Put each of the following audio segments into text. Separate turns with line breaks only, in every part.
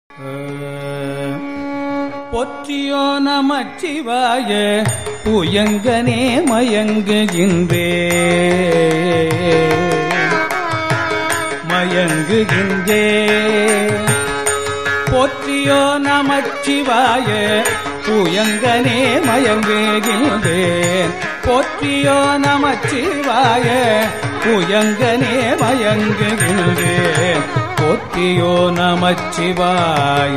பொற்றியோ நமச்சிவாய புயங்கனே மயங்குகின்றே மயங்குகின்றே போற்றியோ நமச்சிவாய புயங்கனே மயங்குகின்றேன் போற்றியோ நமச்சிவாய புயங்கனே மயங்குகின்றேன் போற்றியோ நமச்சிவாய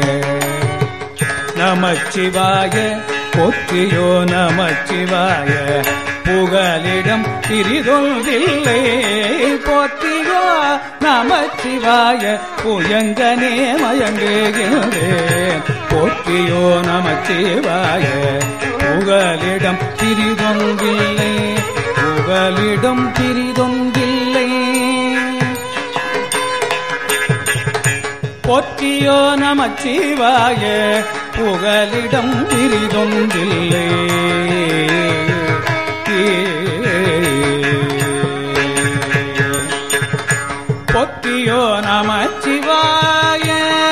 நமச்சிவாய போற்றியோ நமச்சிவாய புகலிடம் பிரிதொன்றில்லை போற்றியோ நமச்சிவாய புயங்கனே மயங்குகின்றேன் போற்றியோ நமச்சிவாய புகலிடம் பிரிதொன்றில்லை புகலிடம் பிரிதொன்றில்லை போற்றியோ நமச்சிவாய புகலிடம் பிரிதொன்றில்லை பொற்றியோ நமச்சிவாய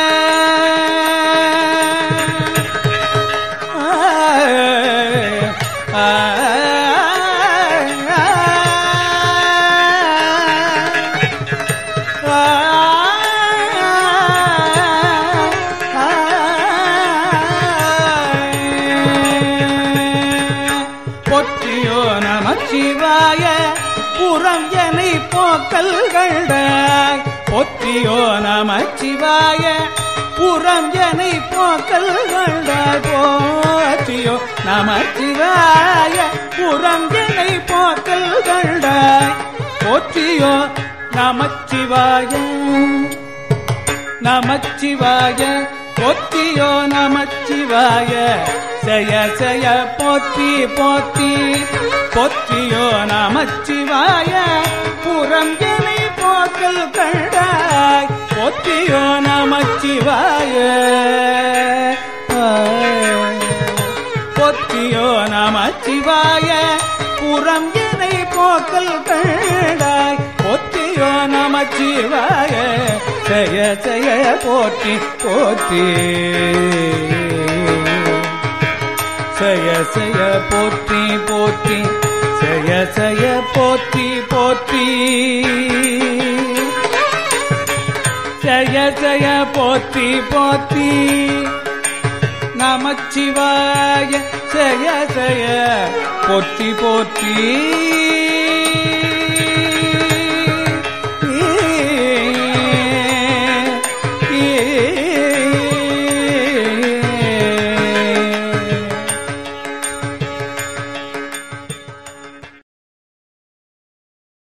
பொற்றியோ நமச்சிவாய புறம் எனை போக்கல் கண்டாய் பொற்றியோ நமச்சிவாய புறம் எனை போக்கல் கண்டாய் போற்றியோ நமச்சிவாய புறம் எனை போக்கல் கண்டாய் போற்றியோ நமச்சிவாய நமச்சிவாய போற்றியோ நமச்சிவாய செய செய போற்றி போற்றி போற்றியோ நமச்சிவாய புறங்கனை போக்கல் கண்டாய் போற்றியோ நமச்சிவாய போற்றியோ நமச்சிவாய புறம் எனை போக்கல் கண்டாய் போற்றியோ நமச்சிவாய ஜெய ஜெய போற்றி போற்றி ஜெய ஜெய போற்றி போற்றி ஜெய ஜெய போற்றி போற்றி ஜெய ஜெய போற்றி போற்றி நமச்சிவாய ஜெய ஜெய போற்றி போற்றி